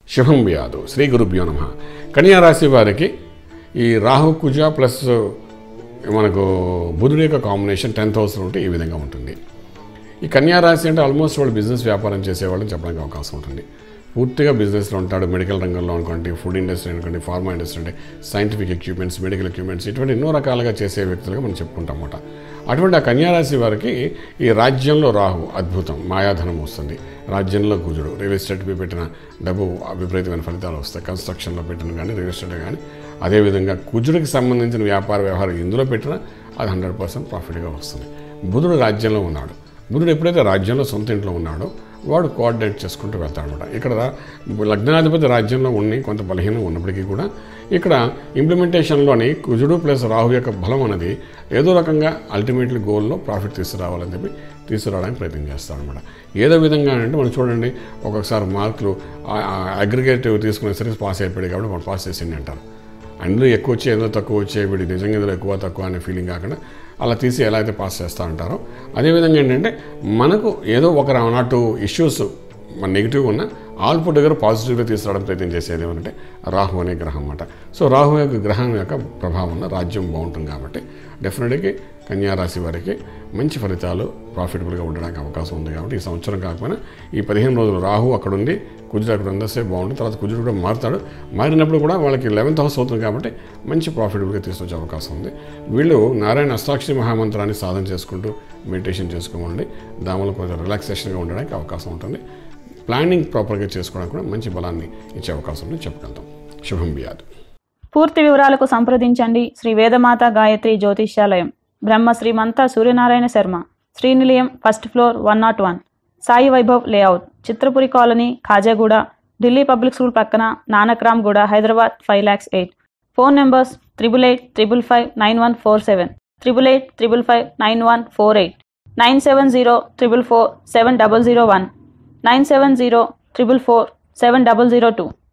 శుభం వ్యాధు శ్రీ గురుభ్యో నమ కన్యా రాశి వారికి ఈ రాహు కుజ ప్లస్ మనకు బుధుడి యొక్క కాంబినేషన్ టెన్త్ హౌస్లో ఉంటే ఈ విధంగా ఉంటుంది ఈ కన్యా రాశి అంటే ఆల్మోస్ట్ వాళ్ళు బిజినెస్ వ్యాపారం చేసేవాళ్ళని చెప్పడానికి అవకాశం ఉంటుంది పూర్తిగా బిజినెస్లో ఉంటాడు మెడికల్ రంగంలో అనుకోండి ఫుడ్ ఇండస్ట్రీ అనుకోండి ఫార్మా ఇండస్ట్రీ అంటే సైంటిఫిక్ ఎక్విప్మెంట్స్ మెడికల్ ఎక్విప్మెంట్స్ ఇటువంటి ఎన్నో రకాలుగా చేసే వ్యక్తులుగా మనం చెప్పుకుంటాం అన్నమాట అటువంటి ఆ కన్యారాశి వారికి ఈ రాజ్యంలో రాహు అద్భుతం మాయాధనం వస్తుంది రాజ్యంలో కుజుడు రియల్ ఎస్టేట్పై పెట్టిన డబ్బు విపరీతమైన ఫలితాలు వస్తాయి కన్స్ట్రక్షన్లో పెట్టిన కానీ రియల్ ఎస్టేట్ కానీ అదేవిధంగా కుజుడికి సంబంధించిన వ్యాపార వ్యవహారం ఇందులో పెట్టినా అది హండ్రెడ్ పర్సెంట్ ప్రాఫిట్గా వస్తుంది బుధుడు రాజ్యంలో ఉన్నాడు బుధుడు ఎప్పుడైతే రాజ్యంలో సొంత ఇంట్లో ఉన్నాడో వాడు కోఆర్డినేట్ చేసుకుంటూ వెళ్తాడనమాట ఇక్కడ లగ్నాధిపతి రాజ్యంలో ఉండి కొంత బలహీనం ఉన్నప్పటికీ కూడా ఇక్కడ ఇంప్లిమెంటేషన్లోని కుజుడు ప్లస్ రాహు యొక్క బలం అనేది ఏదో రకంగా అల్టిమేట్లీ గోల్లో ప్రాఫిట్ తీసుకురావాలని చెప్పి తీసుకురావడానికి ప్రయత్నం చేస్తాడనమాట ఏదో విధంగా అంటే మనం చూడండి ఒక్కొక్కసారి మార్కులు అగ్రిగేటివ్ తీసుకునేసరికి పాస్ అయిపోయాడు కాబట్టి మనం పాస్ చేసింది అంటారు అందులో ఎక్కువ వచ్చి ఏదో తక్కువ వచ్చే వీడి నిజంగా ఇందులో ఎక్కువ తక్కువ అనే ఫీలింగ్ కాకుండా అలా తీసి ఎలా అయితే పాస్ చేస్తూ ఉంటారో అదేవిధంగా ఏంటంటే మనకు ఏదో ఒక వన్ ఆర్ టూ ఇష్యూస్ మన నెగిటివ్ ఉన్న ఆల్పు దగ్గర పాజిటివ్గా తీసుకురావడం ప్రయత్నం చేసేది ఏమంటే రాహు అనే గ్రహం అన్నమాట సో రాహు యొక్క గ్రహం యొక్క ప్రభావంలో రాజ్యం బాగుంటుంది కాబట్టి డెఫినెట్గా కన్యా రాశి వారికి మంచి ఫలితాలు ప్రాఫిటబుల్గా ఉండడానికి అవకాశం ఉంది కాబట్టి ఈ సంవత్సరం కాకపోయినా ఈ పదిహేను రోజులు రాహు అక్కడ ఉండి కుజుడు అక్కడ ఉందసేపు బాగుంటుంది తర్వాత కుజుడు కూడా మారుతాడు మారినప్పుడు కూడా వాళ్ళకి లెవెన్త్ హౌస్ అవుతుంది కాబట్టి మంచి ప్రాఫిటబుల్గా తీసుకొచ్చే అవకాశం ఉంది వీళ్ళు నారాయణ అష్టాక్షరి మహామంత్రాన్ని సాధన చేసుకుంటూ మెడిటేషన్ చేసుకోమండి దానివల్ల కొంచెం రిలాక్సేషన్గా ఉండడానికి అవకాశం ఉంటుంది ప్లానింగ్ ప్రాపర్గా చేసుకోవడానికి కూడా మంచి బలాన్ని ఇచ్చే అవకాశం ఉంది చెప్పగలుగుతాం శుభం బియాదు పూర్తి వివరాలకు సంప్రదించండి Shri Vedamata Gayatri Jyotishyalayam Brahma Srimantha Suryanarayana Sharma Srinilayam first floor one not one Sai Vaibhav layout Chitrapuri colony Khajaguda Delhi public school పక్కన Nanakramguda Hyderabad five lakhs eight phone numbers triple eight triple five nine one four seven triple eight triple five nine one four eight nine seven zero triple four seven double zero one nine seven zero triple four seven double zero two